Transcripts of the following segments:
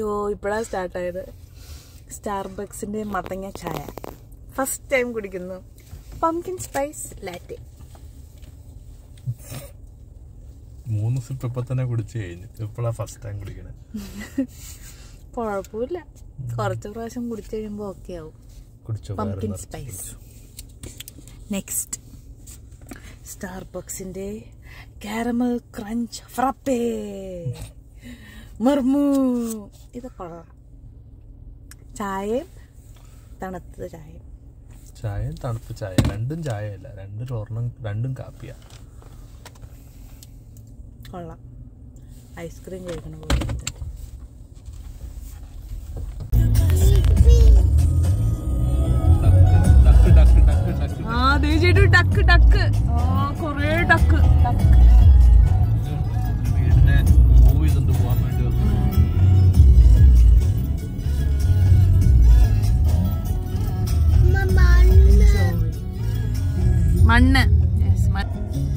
അയ്യോ ഇപ്പോഴാണ് സ്റ്റാർട്ടായത് സ്റ്റാർബക്സിന്റെ മത്തങ്ങ ചായ ഫസ്റ്റ് ടൈം കുടിക്കുന്നു പംകിൻ സ്പൈസ് ലാറ്റെ മൂന്ന് സിപ്പ് ഇപ്പൊ തന്നെ കുടിച്ചു കഴിഞ്ഞു ഇപ്പോഴാ ഫസ്റ്റ് ടൈം കുടിക്കണേ കുഴപ്പമില്ല കുറച്ച് പ്രാവശ്യം കുടിച്ചു കഴിയുമ്പോൾ ഓക്കെ ആവും കുടിച്ചോ പംകിൻ വേറെ സ്പൈസ് നെക്സ്റ്റ് സ്റ്റാർബക്സിന്റെ കാരമൽ ക്രഞ്ച് ഫ്രപ്പേ മർമു ഇത് കൊള്ളാം ചായയും തണുത്ത ചായയും ചായയും തണുത്ത ചായ രണ്ടും ചായയല്ല രണ്ടും ഒരെണ്ണം രണ്ടും കാപ്പിയാ കൊള്ളാം ഐസ്ക്രീം കഴിക്കണ പോലെ ഉണ്ട്. ഡക്ക് ഡക്ക് ഡക്ക് ഡക്ക് ആ തീർച്ചയായിട്ടും ഡക്ക് ഡക്ക് ആ കൊറേ ഡക്ക് ഡക്ക് വീടിനെ മൂവ് ചെയ്തുകൊണ്ട് പോകാൻ വേണ്ടി വന്നു. മണ്ണ് Yes, മ-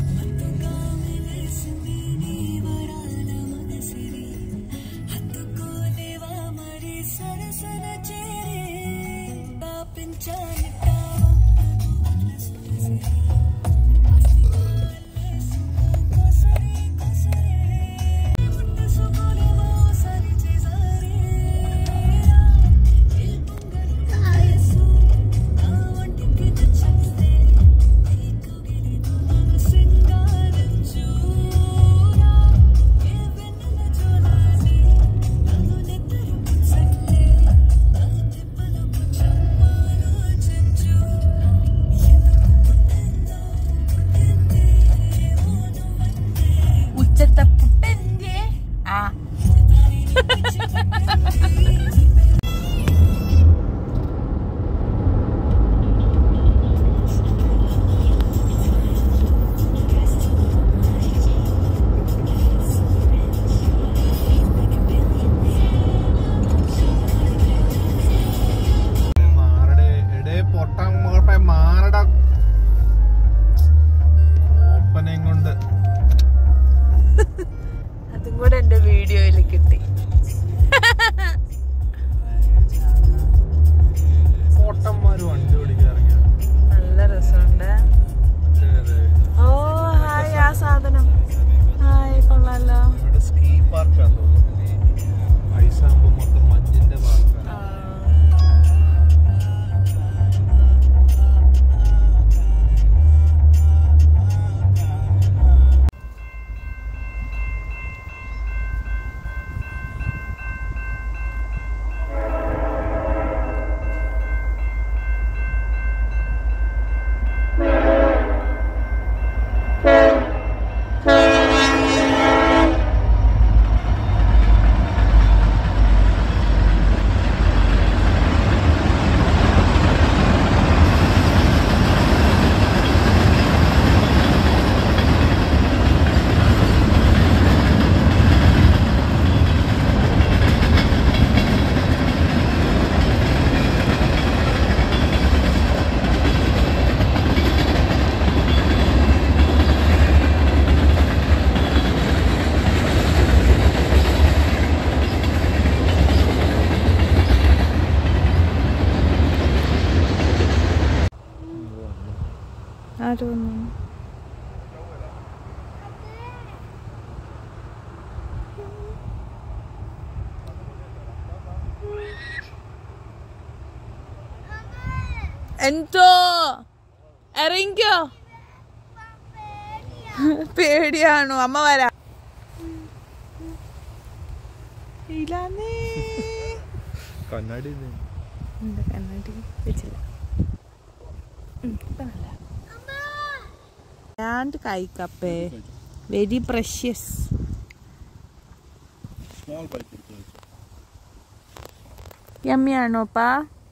ഉച്ചത്തെ പുട്ടന്റെ ആ മാറടെ എടേ പൊട്ടാൻ മോട്ടെ മാറട ഓപ്പനെയും കൊണ്ട് അതും കൂടെ എന്റെ വീഡിയോയിൽ കിട്ടി പൊട്ടന്മാര് വണ്ടി ഓടിക്കാറില്ല നല്ല രസമുണ്ട് ഓ ഹായ് ആ സാധനം ഹായ് കൊള്ളാലോ ഇവിടെ സ്കീ പാർക്കാന്ന് തോന്നുന്നു ഐസാകുമ്പോ മൊത്തം മഞ്ഞിന്റെ പാർക്കാണ് ആ. ആര് വന്നു എന്തോ ഇറങ്ങിക്കോ പേടിയാണോ അമ്മ വരാ ഇല്ലാന്നേ കണ്ണാടി ഉണ്ട്, കണ്ണാടി വെച്ചില്ല ഉം, ഇപ്പൊ നല്ല. And കൈക്കപ്പേ വെരി പ്രഷ്യസ് സ്മോൾ ബൈക്ക് എടുത്തു യമ്മിയാണോ പാ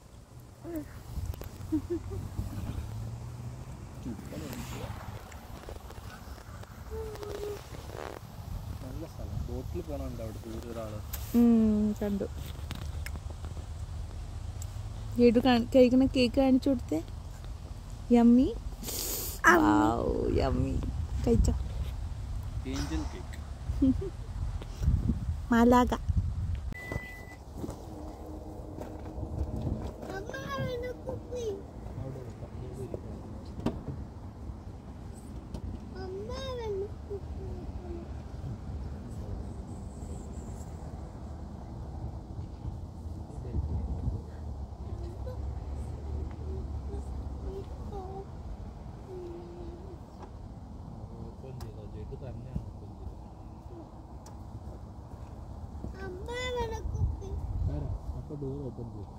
നല്ല സ്ഥലം ബോട്ടിൽ പോണുണ്ട് അവിടെ ദൂരെ ഒരാള് ഉം, കണ്ടു ഏടു കഴിക്കുന്ന കേക്ക് കാണിച്ചു കൊടുത്തേ യമ്മി യമ്മി കഴിച്ചോ ഏഞ്ചൽ കേക്ക് മാലാക അപ്പോൾ ഡോർ ഓപ്പൺ ചെയ്തു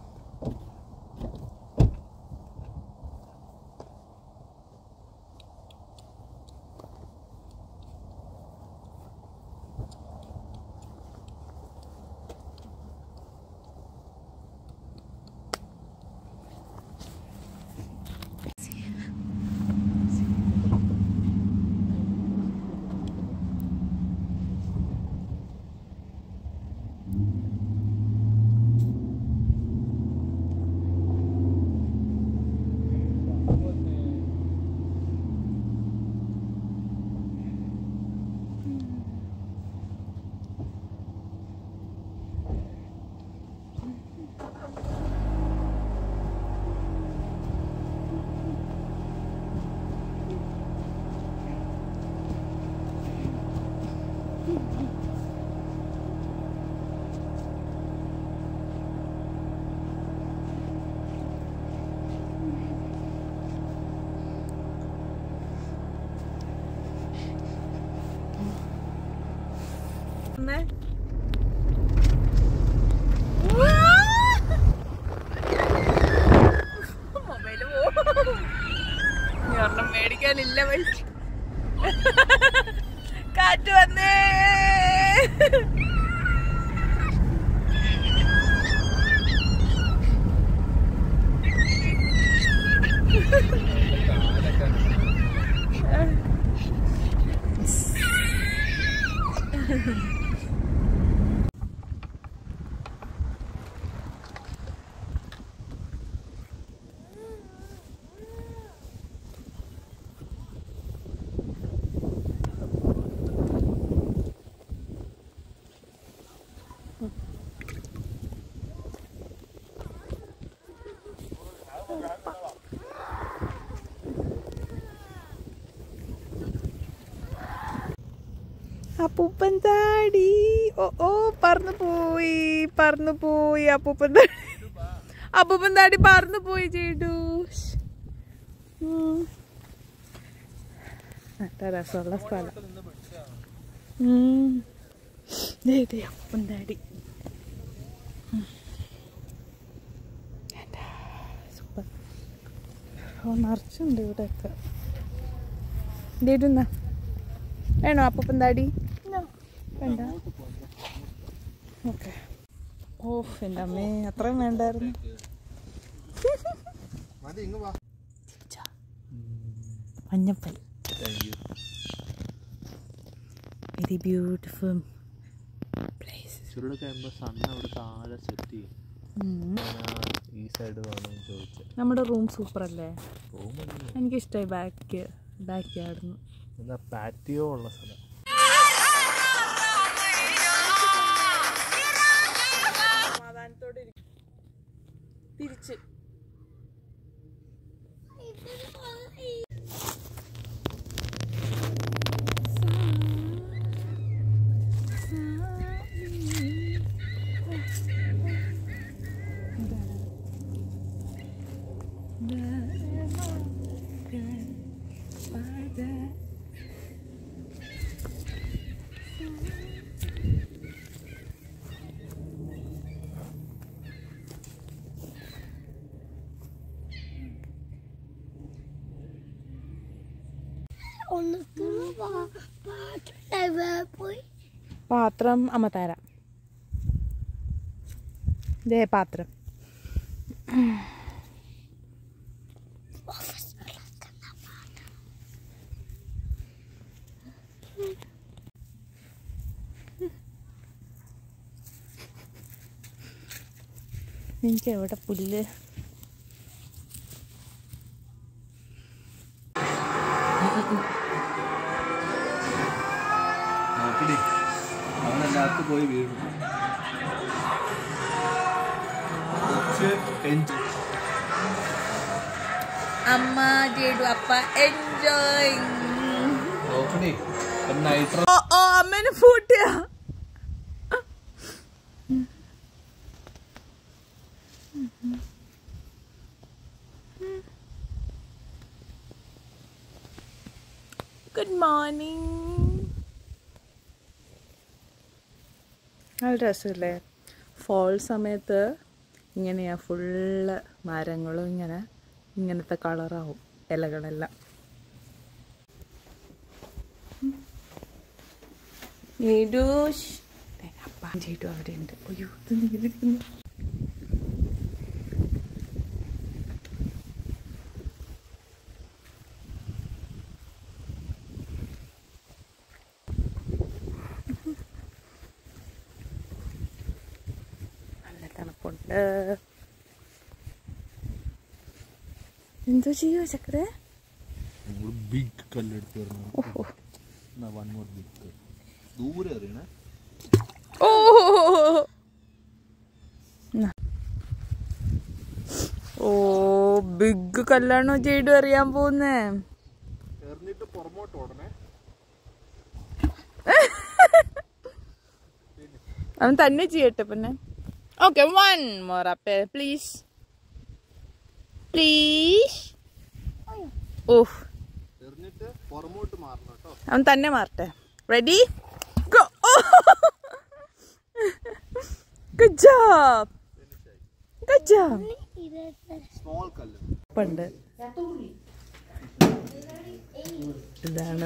ഒന്ന്. മൊബൈല് പോവും. ഇനി ഒരെണ്ണം മേടിക്കാനില്ല വഴി കാറ്റ് വന്നേ അപ്പൂപ്പൻ താടി ഓ ഓ പറന്നു പോയി പറന്നു പോയി അപ്പൂപ്പൻ താടി അപ്പൂപ്പൻ താടി പറന്നു പോയി ചേട്ടു നല്ല രസമുള്ള സ്ഥലം ഉം. ദേ, ദേ, അപ്പൂപ്പൻ താടി ഉം. എന്താ, സൂപ്പർ ഓ നിറച്ചുണ്ട് ഇവിടെയൊക്കെ ഇടുന്ന വേണോ അപ്പൂപ്പൻ താടി വേണ്ട ഓക്കെ ഓ എൻ്റെ അമ്മേ അത്രയും വേണ്ടായിരുന്നു മതി ഇങ്ങ് വാ മഞ്ഞപ്പൽ thank you very beautiful place ചുരുള കഴിയുമ്പോൾ സണ്ണ് അവിടെ താഴെ സെറ്റ് ചെയ്യും ഞാൻ ആ ഈ സൈഡ് വേണമെന്ന് ചോദിച്ചത് നമ്മുടെ റൂം സൂപ്പർ അല്ലേ റൂമൊന്നും എനിക്കിഷ്ടമായി ബാക്ക് ബാക്ക് യാർഡിന് എന്താ പാറ്റിയോ ഉള്ള സ്ഥലം തിരിച്ച് പോയി പാത്രം അമ്മ തരാം ദേ പാത്രം എനിക്ക് എവിടെ പുല്ല് നോക്കടി അവനല്ലാത്ത പോയി വീണു അമ്മ ജേഡു അപ്പ എൻജോയ് നോക്കടി നൈട്രോ ഓ ഓ അമ്മേനെ പൂട്ടിയ ഗുഡ് മോർണിംഗ് നല്ല രസമില്ലേ ഫോൾ സമയത്ത് ഇങ്ങനെയാ ഫുള്ള് മരങ്ങളും ഇങ്ങനെ ഇങ്ങനത്തെ കളറാവും ഇലകളെല്ലാം നീഡൂഷ് അപ്പാൻ ചേട്ടു അവിടെ ഉണ്ട് അയ്യോ ഇത് നീലിക്കുന്നു നല്ല തണുപ്പുണ്ട് എന്തോ ചെയ്യോ ചക്കരെ ബിഗ് കല്ലെടുത്ത് വരുന്നു ഓഹോ വൺ മോർ ബിഗ് ദൂരെ എറിയണേ ഓ ഓ ബിഗ് കല്ലാണോ ചെയ്തു അറിയാൻ പോകുന്നേ എറിഞ്ഞിട്ട് പുറമോട്ട് ഓടണേ അവൻ തന്നെ ചെയ്യട്ടെ പിന്നെ ഓക്കെ വൺ മോർ അപ്പേ പ്ലീസ് പ്ലീസ് ഓഹ് എറിഞ്ഞിട്ട് പുറമോട്ട് മാറണം കേട്ടോ അവൻ തന്നെ മാറട്ടെ ready good job good job small കല്ല് പണ്ട് ഇതാണ്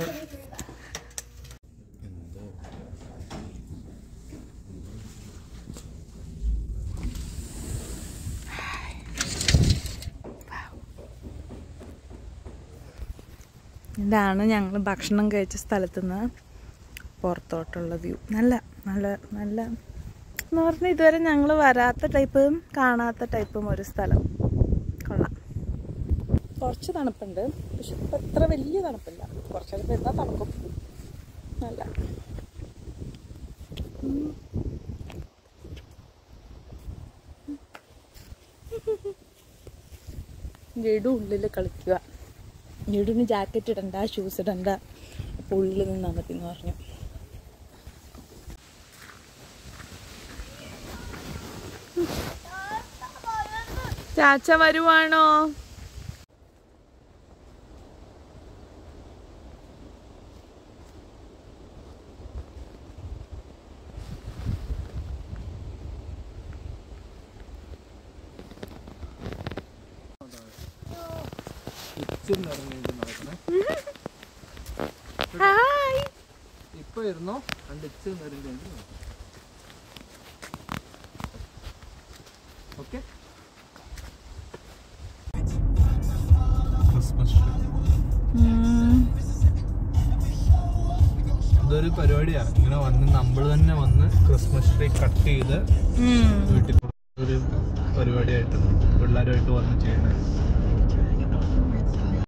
ഇതാണ് ഞങ്ങൾ ഭക്ഷണം കഴിച്ച സ്ഥലത്തു നിന്ന് പുറത്തോട്ടുള്ള വ്യൂ നല്ല നല്ല നല്ല എന്ന് പറഞ്ഞാൽ ഇതുവരെ ഞങ്ങൾ വരാത്ത ടൈപ്പും കാണാത്ത ടൈപ്പും ഒരു സ്ഥലം കൊള്ളാം കുറച്ച് തണുപ്പുണ്ട് പക്ഷെ ഇപ്പം അത്ര വലിയ തണുപ്പില്ല കുറച്ചൊക്കെ വരുന്നാൽ തണുക്കും നല്ല ഉം. ജഡു ഉള്ളിൽ കളിക്കുക ജഡുവിന് ജാക്കറ്റ് ഇടണ്ട ഷൂസ് ഇടണ്ട അപ്പോൾ ഉള്ളിൽ നിന്നാൽ മതി എന്ന് പറഞ്ഞു ചാച്ച വരുവാണോ ഇച്ചിരി ഇറങ്ങിയിട്ട് നടക്കണേ ഹായ് ഇപ്പൊ ഇരുന്നോ രണ്ട് ഇച്ചിരി ഇറങ്ങിയിട്ട് ഓക്കെ ക്രിസ്മസ് ഇതൊരു പരിപാടിയാ ഇങ്ങനെ വന്ന് നമ്മൾ തന്നെ വന്ന് ക്രിസ്മസ് ട്രീ കട്ട് ചെയ്ത് വീട്ടിൽ ഒരു പരിപാടിയായിട്ട് പിള്ളേരുമായിട്ട് വന്ന് ചെയ്യണത്